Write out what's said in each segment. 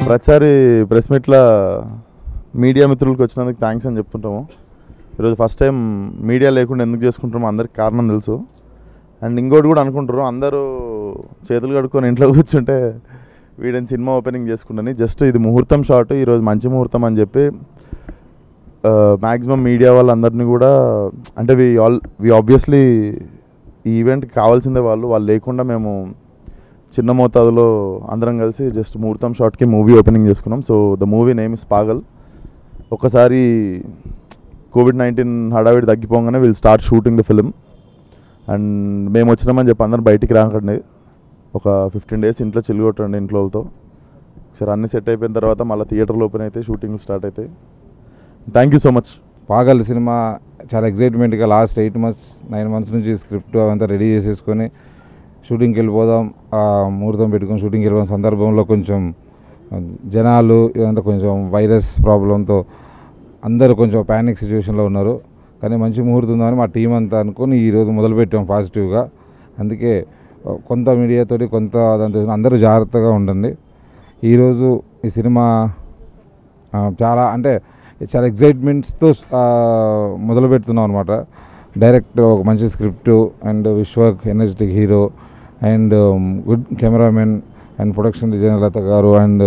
ప్రతిసారి ప్రెస్ మీట్లో మీడియా మిత్రులకు వచ్చినందుకు థ్యాంక్స్ అని చెప్తుంటాము ఈరోజు ఫస్ట్ టైం మీడియా లేకుండా ఎందుకు చేసుకుంటామో అందరికి కారణం తెలుసు అండ్ ఇంకోటి కూడా అనుకుంటారు అందరూ చేతులు కడుక్కొని ఇంట్లో కూర్చుంటే వీడిని సినిమా ఓపెనింగ్ చేసుకుంటాను జస్ట్ ఇది ముహూర్తం షాట్ ఈరోజు మంచి ముహూర్తం అని చెప్పి మ్యాక్సిమం మీడియా వాళ్ళందరినీ కూడా అంటే వి ఆల్ వి ఆబ్వియస్లీ ఈ ఈవెంట్కి కావాల్సిందే వాళ్ళు వాళ్ళు లేకుండా మేము చిన్న మోతాదులో అందరం కలిసి జస్ట్ ముహూర్తం షాట్కి మూవీ ఓపెనింగ్ చేసుకున్నాం so the movie name is Pagal ఒకసారి కోవిడ్ నైన్టీన్ హడావిడి తగ్గిపోగానే will start shooting the film and మేము వచ్చినామని చెప్పి అందరం బయటికి రాకండి ఒక ఫిఫ్టీన్ డేస్ ఇంట్లో చిల్లు కొట్టండి ఇంట్లో వాళ్ళతో ఒకసారి అన్ని సెట్ అయిపోయిన తర్వాత మళ్ళీ థియేటర్లు ఓపెన్ అయితే షూటింగ్ స్టార్ట్ అవుతాయి thank you so much Pagal సినిమా చాలా ఎగ్జైట్మెంట్గా last eight months nine months నుంచి స్క్రిప్ట్ అవంతా రెడీ చేసేసుకొని షూటింగ్కి వెళ్ళిపోదాం ఆ ముహూర్తం పెట్టుకొని షూటింగ్కి వెళ్ళిపోయిన సందర్భంలో కొంచెం ఆ, జనాలు ఇదంతా కొంచెం వైరస్ ప్రాబ్లంతో అందరూ కొంచెం ప్యానిక్ సిచ్యువేషన్లో ఉన్నారు కానీ మంచి ముహూర్తం ఉందని మా టీం అంతా అనుకొని ఈరోజు మొదలుపెట్టాం పాజిటివ్గా అందుకే ఆ, కొంత మీడియాతోటి కొంత దాంతో అందరూ జాగ్రత్తగా ఉండండి ఈరోజు ఈ సినిమా ఆ, చాలా అంటే చాలా ఎగ్జైట్మెంట్స్తో మొదలు పెడుతున్నాం అనమాట డైరెక్ట్ ఒక మంచి script and Vishwak energetic hero and good cameraman and production designer Latha గారు and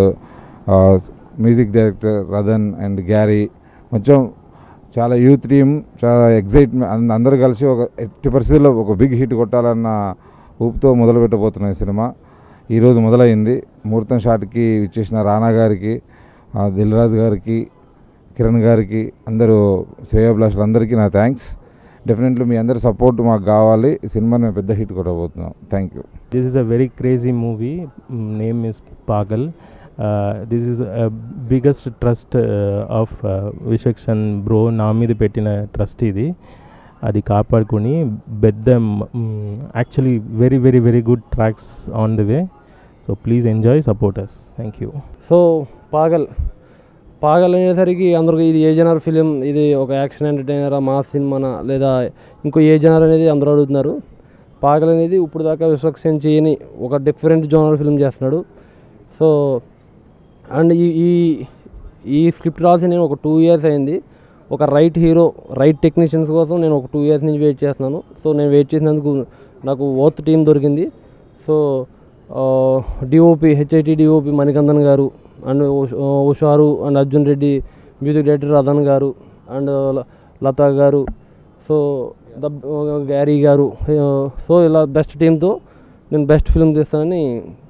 music director Radhan and Gary కొంచెం చాలా యూత్ టీమ్ చాలా ఎగ్జైట్మెంట్ అందరూ కలిసి ఒక ఎట్టి పరిస్థితుల్లో ఒక బిగ్ హిట్ కొట్టాలన్న ఊపుతో మొదలు పెట్టబోతున్నాయి సినిమా ఈరోజు మొదలైంది ముహూర్తం షాట్కి ఇచ్చేసిన రానా గారికి ఆ, దిల్ రాజు గారికి కిరణ్ గారికి అందరూ శ్రేయాభిలాషులు అందరికీ నా థ్యాంక్స్ డెఫినెట్లీ మీ అందరి సపోర్ట్ మాకు కావాలి ఈ సినిమాని మేము పెద్ద హిట్ కొట్టబోతున్నాం thank you This is a very crazy movie. Mm, Name is Pagal. Uh, this is a biggest trust uh, of uh, విశక్షన్ బ్రో నా మీద పెట్టిన ట్రస్ట్ ఇది అది కాపాడుకొని పెద్ద actually very very very good tracks on the way so please enjoy supporters thank you so Pagal Pagal అనేసరికి అందరికి ఇది ఏ జనర్ ఫిలిం ఇది ఒక యాక్షన్ ఎంటర్టైనరా మాస్ సినిమానా లేదా ఇంకో ఏ జనర్ అనేది అందరూ అడుగుతున్నారు పాగల్ అనేది ఇప్పుడు దాకా విశ్వక్సేన్ చేయని ఒక డిఫరెంట్ జోనర్ ఫిల్మ్ చేస్తున్నాడు సో అండ్ ఈ ఈ ఈ స్క్రిప్ట్ రాసి నేను ఒక టూ ఇయర్స్ అయింది ఒక రైట్ హీరో రైట్ టెక్నీషియన్స్ కోసం నేను ఒక టూ ఇయర్స్ నుంచి వెయిట్ చేస్తున్నాను సో నేను వెయిట్ చేసినందుకు నాకు ఓత్ టీం దొరికింది so DOP HIT DOP Manikandan గారు అండ్ ఉషారు and Arjun Reddy music director Ratan గారు అండ్ లతా గారు సో ద గ్యారీ గారు సో ఇలా బెస్ట్ టీంతో నేను బెస్ట్ ఫిల్మ్ తీస్తానని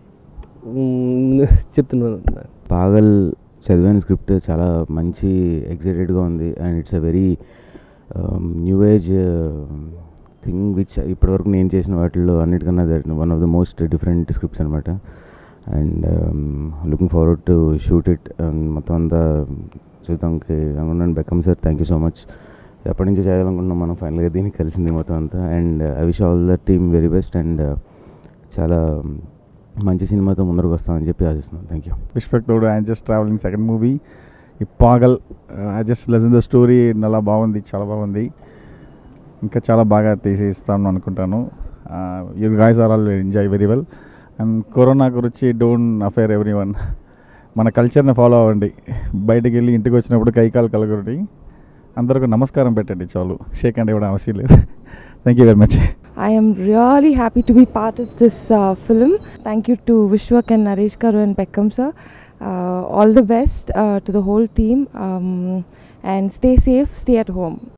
మ్, చెప్తున్నాను పాగల్ చదివిన స్క్రిప్ట్ చాలా మంచి ఎగ్జైటెడ్గా ఉంది and it's a very new age thing which ఇప్పటివరకు నేను చేసిన వాటిల్లో అన్నిటికన్నా that one of the most different scripts అనమాట and looking forward to shoot it and మొత్తం అంతా చూద్దాంకి అనుకున్నాను బెక్కమ్ sir thank you so much ఎప్పటి నుంచి చేయాలనుకుంటున్నాం మనం ఫైనల్గా దీనికి కలిసింది మొత్తం అంతా and I wish all the team very best and చాలా మంచి సినిమాతో ముందరకు వస్తామని చెప్పి ఆశిస్తున్నాను థ్యాంక్ యూ విశ్వక్ తోడు I just travelling second movie ఈ Pagal I just lesson the story చాలా బాగుంది చాలా బాగుంది ఇంకా చాలా బాగా తీసేస్తాను అనుకుంటాను you guys are all enjoy very well and corona గురించి డోంట్ అఫేర్ ఎవ్రీ వన్ మన కల్చర్ని ఫాలో అవ్వండి బయటికి వెళ్ళి ఇంటికి వచ్చినప్పుడు కైకాలు కలగొట్టి అందరికీ నమస్కారం పెట్టండి చాలు షేక్ అండ్ ఇవ్వడం అవసరం లేదు thank you very much I am really happy to be part of this uh, film. Thank you to Vishwak and Naresh Karu and Beckham sir. Uh, all the best uh, to the whole team um, and stay safe, stay at home.